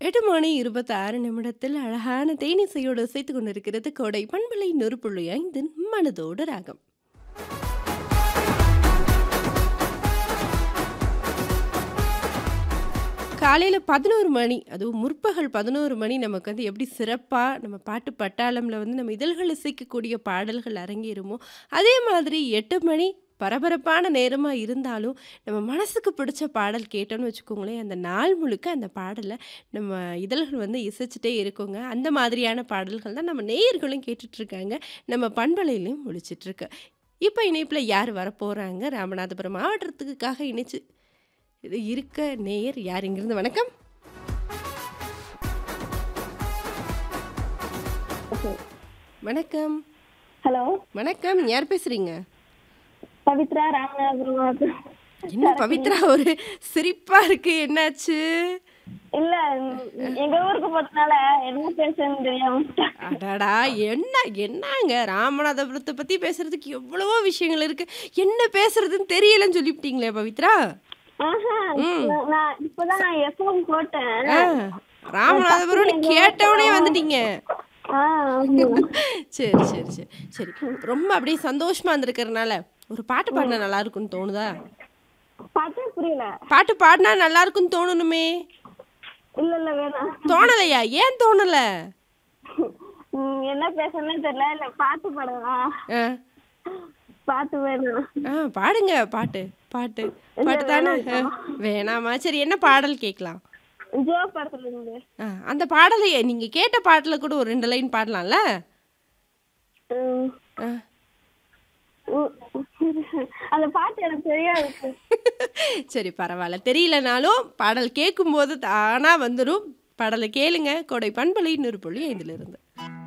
8 மணி 26 நிமிடத்தில் அழகான தேனிசையோடு இசைத்துக் கொண்டிருக்கிறது கோடை பண்பலை நொறுப்புள்ளி ஐந்தின் மனதோடு ராகம் காலையில் பதினோரு மணி அதுவும் முற்பகல் பதினோரு மணி நமக்கு வந்து எப்படி சிறப்பாக நம்ம பாட்டு பட்டாளம்ல வந்து நம்ம இதழ்கள் இசைக்கக்கூடிய பாடல்கள் அரங்கேறுமோ அதே மாதிரி எட்டு மணி பரபரப்பான நேரமாக இருந்தாலும் நம்ம மனசுக்கு பிடிச்ச பாடல் கேட்டோன்னு வச்சுக்கோங்களேன் அந்த நாள் முழுக்க அந்த பாடலை நம்ம இதழ்கள் வந்து இசைச்சிட்டே இருக்குங்க அந்த மாதிரியான பாடல்கள் தான் நம்ம நேயர்களும் கேட்டுட்ருக்காங்க நம்ம பண்பலையிலையும் முழிச்சிட்ருக்கு இப்போ இணைப்பில் யார் வரப்போகிறாங்க ராமநாதபுரம் மாவட்டத்துக்காக இணைச்சு இது இருக்க நேயர் யார் இங்கிருந்து வணக்கம் வணக்கம் ஹலோ வணக்கம் யார் பேசுறீங்க பவித்ரா ராமநாதபுரம் மாவட்டம். என்ன பவித்ரா ஒரு சிரிப்பா இருக்கு என்னாச்சு இல்ல எங்க ஊருக்கு போறதுனால என்ன பேசுறதுன்னு தெரியாம விட்டேன். அடாடா என்ன என்னங்க ராமநாதபுரத்தை பத்தி பேசுறதுக்கு எவ்வளவோ விஷயங்கள் இருக்கு என்ன பேசுறதுன்னு தெரியலன்னு சொல்லிவிட்டீங்களே பவித்ரா ஆஹா, நான் நான் இப்பதான் நான் எஃப்எம் போட்டேன் ஆ, ராமநாதபுரம் கேட்டவனே வந்துட்டீங்க ஆ, ஆமா. சரி சரி சரி சரி ரொம்ப அப்படியே சந்தோஷமா இருந்திருக்கறனால ஒரு பாட்டு பாடினா நல்லா இருக்கும்னு தோணுதா பாத்தே புரியல பாட்டு பாடினா நல்லா இருக்கும்னு தோணணுமே இல்ல இல்ல வேணாம் தோணலையா ஏன் தோணல ம், என்ன பேசணும்னு தெரியல இல்ல பாட்டு பாடவா ஆ, பாட்டு வேணாம் ஆ பாடுங்க பாட்டு பாட்டு பாட்டு தானே ஆ, வேணாமா சரி என்ன பாடல் கேட்கலாம் ஜோ படத்துல இருந்து ஆ, அந்த பாடலை நீங்க கேட்ட பாட்டுல கூட ஒரு ரெண்டு லைன் பாடலாம்ல ம், ஆ. உ- அந்த பாட்டு எனக்கு தெரியாது சரி பரவாயில்ல தெரியலனாலும் பாடல் கேட்கும்போது தானா வந்துடும் பாடலை கேளுங்க கோடை பண்பலை நூறு புள்ளி ஐந்துல இருந்து